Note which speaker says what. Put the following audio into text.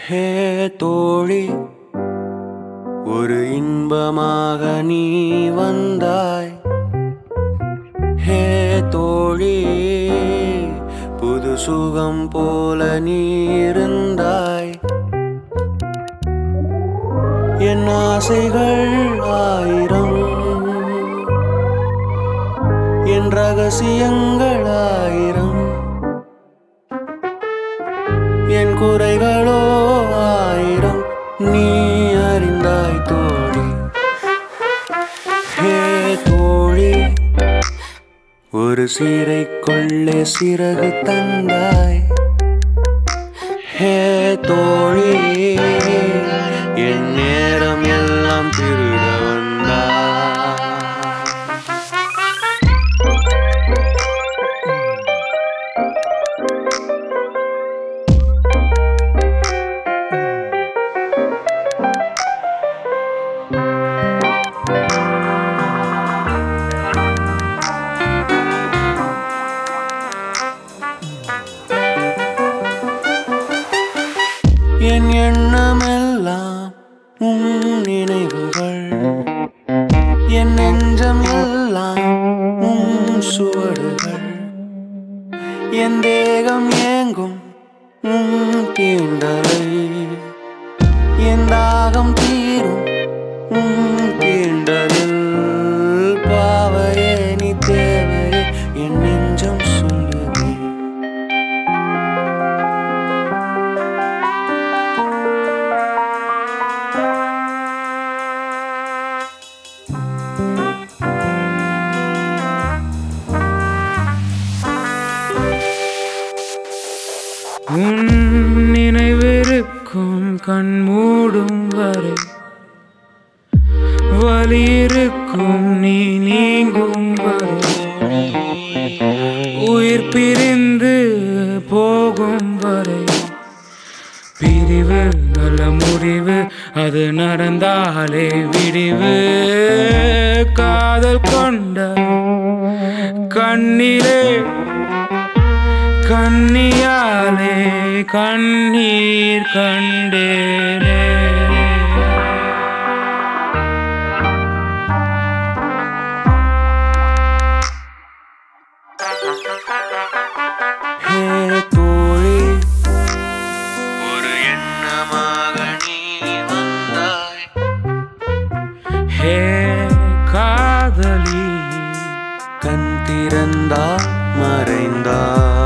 Speaker 1: ஹே தோழி ஒரு இன்பமாக நீ வந்தாய் ஹே தோழி புது சுகம் போல நீ இருந்தாய் என் ஆசைகள் ஆயிரம் என் ரகசியங்கள் ஆயிரம் என் குறைகளோ ஆயிரம் நீ அறிந்தாய் தோழி ஹே தோழி ஒரு சீரைக்குள்ளே சிறகு தந்தாய் ஹே தோழி என் நேரம் எல்லாம் திருட வந்தாய் என் எண்ணமெல்லாம் உன் நினைவுகள் என் நெஞ்சம் எல்லாம் உன் சுவடுகள் என் தேகம் ஏங்கும் உன் தீண்டலை என் தாகம் தீரும் உன் தீண்டலில் பாவையே நீ தேவையே என் நெஞ்சம் சொல்லுதே
Speaker 2: உன் நினைவிருக்கும் கண் மூடும் வரை வலி இருக்கும் நீ நீங்கும் வரை உயிர் பிரிந்து போகும் வரை பிரிவு நல்ல முடிவு அது நடந்தாலே விடிவு காதல் கொண்ட கண்ணிலே கண்ணியாலே கண்ணீர் கண்டேனே
Speaker 1: ஹே தோழி ஒரு எண்ணமாக நீ வந்தாய்
Speaker 2: ஹே காதலி
Speaker 1: கண் திறந்தால் மறைந்தாய்